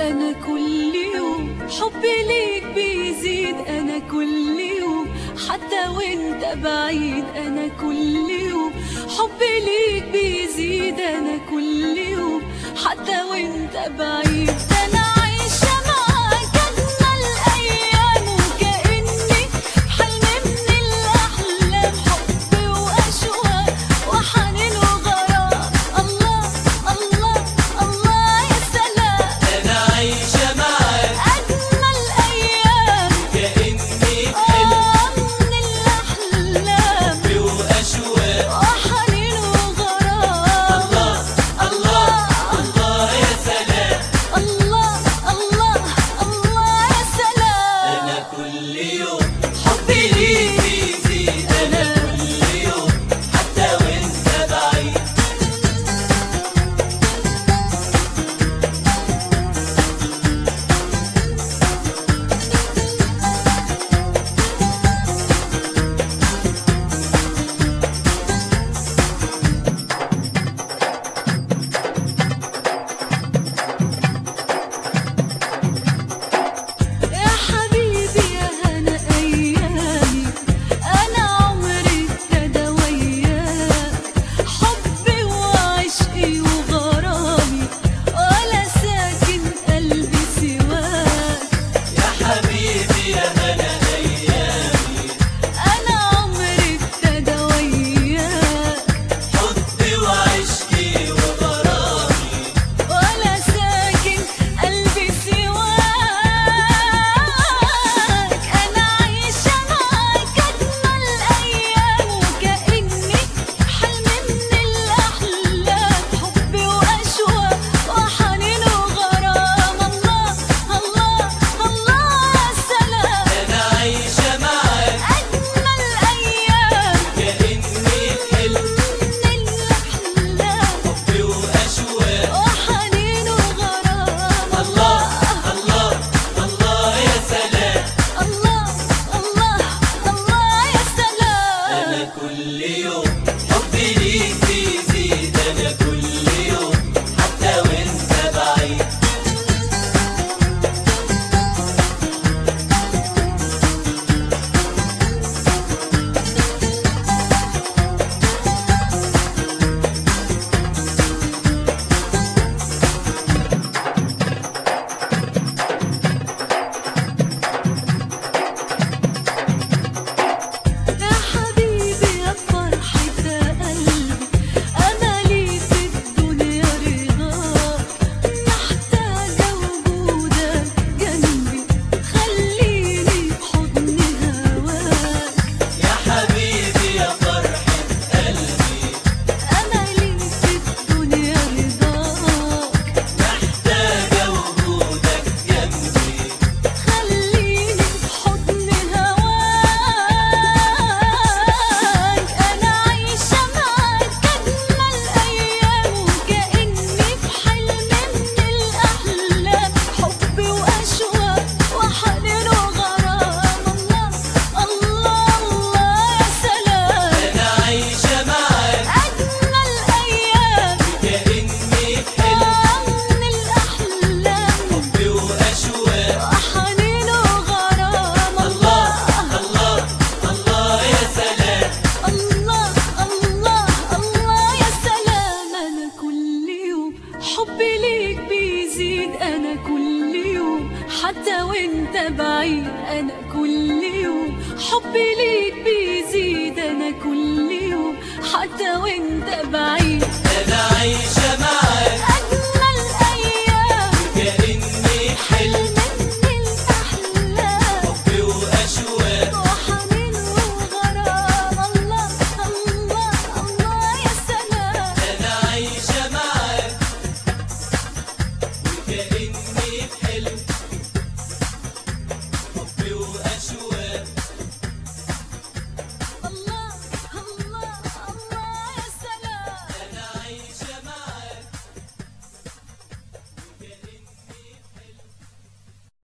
أنا كل يوم حبي ليك بيزيد أنا كل يوم حتى وانت بعيد أنا كل يوم حبي ليك بيزيد أنا كل يوم حتى وانت بعيد أنا عايشة معاك أجمل أيام وكأني حلم من الأحلام حب وأشواق وحنين وغرام الله الله الله يا سلام أنا عايشة معاك أجمل أيام كأني آه من الأحلام حلم وأشواق وحنين وغرام الله الله الله يا سلام الله الله الله يا سلام أنا كل يوم حبي ليك يزيد أنا كل يوم حتى وأنت بعيد يا حبيبي يا هنا أيامي أنا عمري ابتدى وياك حبي وعشقي وغرامي ولا ساكن قلبي سواك يا حبيبي يا هنا أيامي أنا عمري ابتدى وياك حبي وعشقي وغرامي ولا ساكن قلبي سواك أنا عايشة معاك أجمل أيام وكأني حلم من الأحلام حبي وأشواق وحنين وغرام الله الله الله يا سلام أنا عايشة معاك أجمل أيام كأني حلم من الأحلام حبي وأشواق وحنين وغرام الله الله الله يا سلام الله الله الله يا سلام أنا كل يوم حبي ليك بيزيد أنا كل يوم حتى وأنت بعيد يا حبيبي يا فرحة قلبي أملي في الدنيا رضاك محتاجة وجودك جنبي خليني في حضن هواك يا حبيبي يا فرحة قلبي أملي في الدنيا رضاك محتاجة وجودك جنبي خليني في حضن هواك أنا عايشة معاك أجمل أيام وكأني في حلم من الأحلام حب وأشواق وحنين وغرام الله الله الله يا سلام أنا عايشة معاك أجمل أيام كأني حلم من الأحلام حبي وأشواق وحنين وغرام الله الله الله يا سلام الله الله الله يا سلام أنا كل يوم حبي ليك بيزيد أنا كل يوم حتى وانت بعيد أنا كل يوم حبي ليك بيزيد أنا كل يوم حتى وانت بعيد أنا عايشة